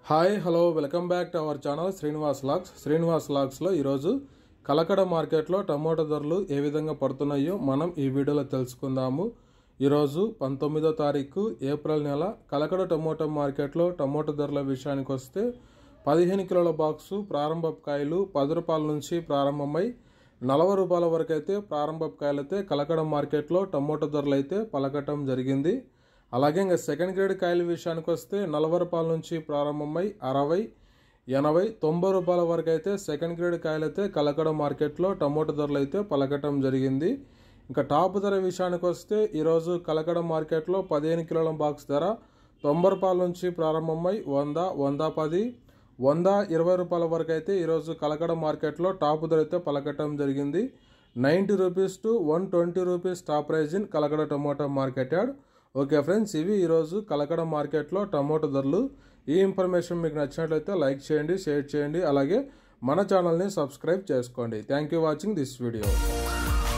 hi hello welcome back to our channel Srinivas లాక్స్ శ్రీనివాస్ లాక్స్లో ఈరోజు కలకడ మార్కెట్లో టమోటా ధరలు ఏ విధంగా పడుతున్నాయో మనం ఈ వీడియోలో తెలుసుకుందాము ఈరోజు పంతొమ్మిదో తారీఖు ఏప్రిల్ నెల కలకడ టమోటా మార్కెట్లో టమోటా ధరల విషయానికి వస్తే పదిహేను కిలోల బాక్సు ప్రారంభపు కాయలు పది రూపాయల నుంచి ప్రారంభమై నలభై రూపాయల వరకు అయితే ప్రారంభపు కాయలు అయితే కలకడ మార్కెట్లో టమోటా ధరలు అయితే పలకటం జరిగింది అలాగే ఇంకా సెకండ్ గ్రేడ్ కాయల విషయానికి వస్తే నలభై రూపాయల నుంచి ప్రారంభమై అరవై ఎనభై తొంభై రూపాయల వరకు అయితే సెకండ్ గ్రేడ్ కాయలు అయితే కలకడ మార్కెట్లో టమోటా ధరలు అయితే పలకటం జరిగింది ఇంకా టాప్ ధర విషయానికి వస్తే ఈరోజు కలకడ మార్కెట్లో పదిహేను కిలోల బాక్స్ ధర తొంభై రూపాయల నుంచి ప్రారంభమై వంద వంద పది వంద ఇరవై రూపాయల వరకు అయితే ఈరోజు కలకడ మార్కెట్లో టాప్ ధర అయితే పలకటం జరిగింది ninety rupees to one twenty rupees top price in Kalakada tomato market yard okay friends ఇవి ఈరోజు కలకడ మార్కెట్లో టమోటా ధరలు ఈ ఇన్ఫర్మేషన్ మీకు నచ్చినట్లయితే లైక్ చేయండి షేర్ చేయండి అలాగే మన ఛానల్ని సబ్స్క్రైబ్ చేసుకోండి thank you watching this video